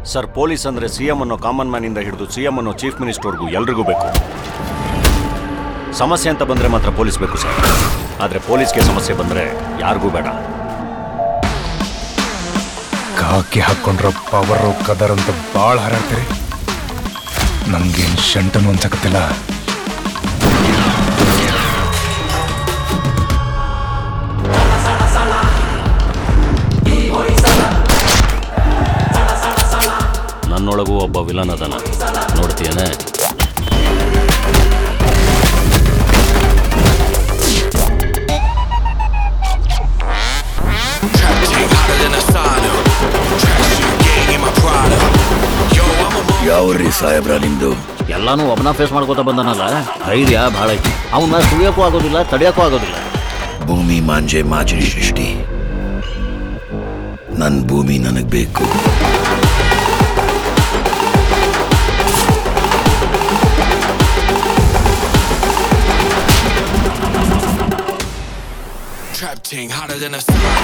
Sir police ಅಂದ್ರೆ C M ಅನ್ನೋ common man ಇಂದ ಹಿಡಿದು ಸಿ ಎಂ ಅನ್ನೋ ಚೀಫ್ ಮಿನಿಸ್ಟರ್ಗೂ ಎಲ್ರಿಗೂ ಬೇಕು ಸಮಸ್ಯೆ ಅಂತ ಬಂದ್ರೆ ಮಾತ್ರ ಪೊಲೀಸ್ ಬೇಕು ಸರ್ ಆದ್ರೆ ಪೊಲೀಸ್ಗೆ ಸಮಸ್ಯೆ ಬಂದ್ರೆ ಯಾರಿಗೂ ಬೇಡ ಕಾಕಿ ಹಾಕೊಂಡ್ರ ಪವರು ಕದರ್ ಅಂತ ಭಾಳ ಹಾರಾಡ್ತೀರಿ ನಂಗೇನ್ ಶಂಟನು ಅನ್ಸಕತ್ತಿಲ್ಲ ನನ್ನೊಳಗೂ ಒಬ್ಬ ವಿಲನ್ ಅದನ ನೋಡ್ತೀಯನೇ hotter than a sauna. Trash shoe gang in my Prada. Yo, I'm a ಯಾವ್ರಿ ಸಾಹೇಬ್ರ ನಿಮ್ದು ಎಲ್ಲಾನು ಒಬ್ಬನ ಫೇಸ್ ಮಾಡ್ಕೋತ ಬಂದನಲ್ಲ ಧೈರ್ಯ ಭಾಳ ಐತಿ ಅವನ್ನ ಸುಳಿಯೋಕ್ಕೂ ಆಗೋದಿಲ್ಲ ತಡೆಯೋಕ್ಕೂ ಆಗೋದಿಲ್ಲ ಭೂಮಿ ಮಾಂಜೆ ಮಾಜರಿ ಸೃಷ್ಟಿ ನನ್ ಭೂಮಿ ನನಗ್ ಬೇಕು trap ting hotter than a sauna.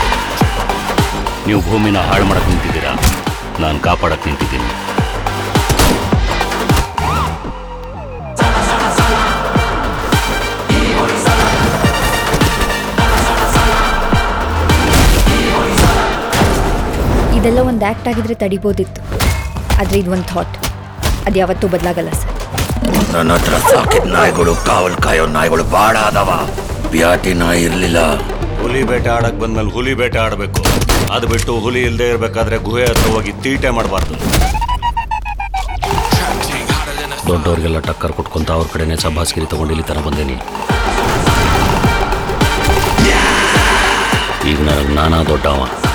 ನೀವು ಭೂಮಿನ ಹಾಳು ಮಾಡಕ್ ನಿಂತಿದ್ದೀರಾ ನಾನು ಕಾಪಾಡಕ್ ನಿಂತಿದ್ದೀನಿ ಇದೆಲ್ಲ ಒಂದು ಆ್ಯಕ್ಟ್ ಆಗಿದ್ರೆ ತಡಿಬೋದಿತ್ತು ಆದರೆ ಇದು ಒಂದು ಥಾಟ್ ಅದು ಯಾವತ್ತೂ ಬದಲಾಗಲ್ಲ ಸರ್ ನನ್ನ ಹತ್ರ ಸಾಕಿದ ನಾಯಿಗಳು ಕಾವಲ್ ಕಾಯೋ ನಾಯಿಗಳು ಬಾಡ ಅದಾವ ಬ್ಯಾಟಿ ನಾಯಿ ಇರ್ಲಿಲ್ಲ ಹುಲಿ ಬೇಟೆ ಆಡಕ್ ಬಂದ್ಮೇಲೆ ಹುಲಿ ಬೇಟೆ ಆಡಬೇಕು ಅದು ಬಿಟ್ಟು ಹುಲಿ ಇಲ್ಲದೆ ಇರಬೇಕಾದ್ರೆ ಗುಹೆ ಹತ್ರ ಹೋಗಿ ತೀಟೆ ಮಾಡಬಾರ್ದು Trap ting hotter than a ದೊಡ್ಡವ್ರಿಗೆಲ್ಲ ಟಕ್ಕರ್ ಕೊಟ್ಕೊಂತ ಅವ್ರ ಕಡೆನೆ ಸಭಾಸ್ಗಿರಿ ತಗೊಂಡು ಇಲ್ಲಿ ತರ ಬಂದೇನಿ ಈಗ ನನಗೆ ನಾನಾ ದೊಡ್ಡವ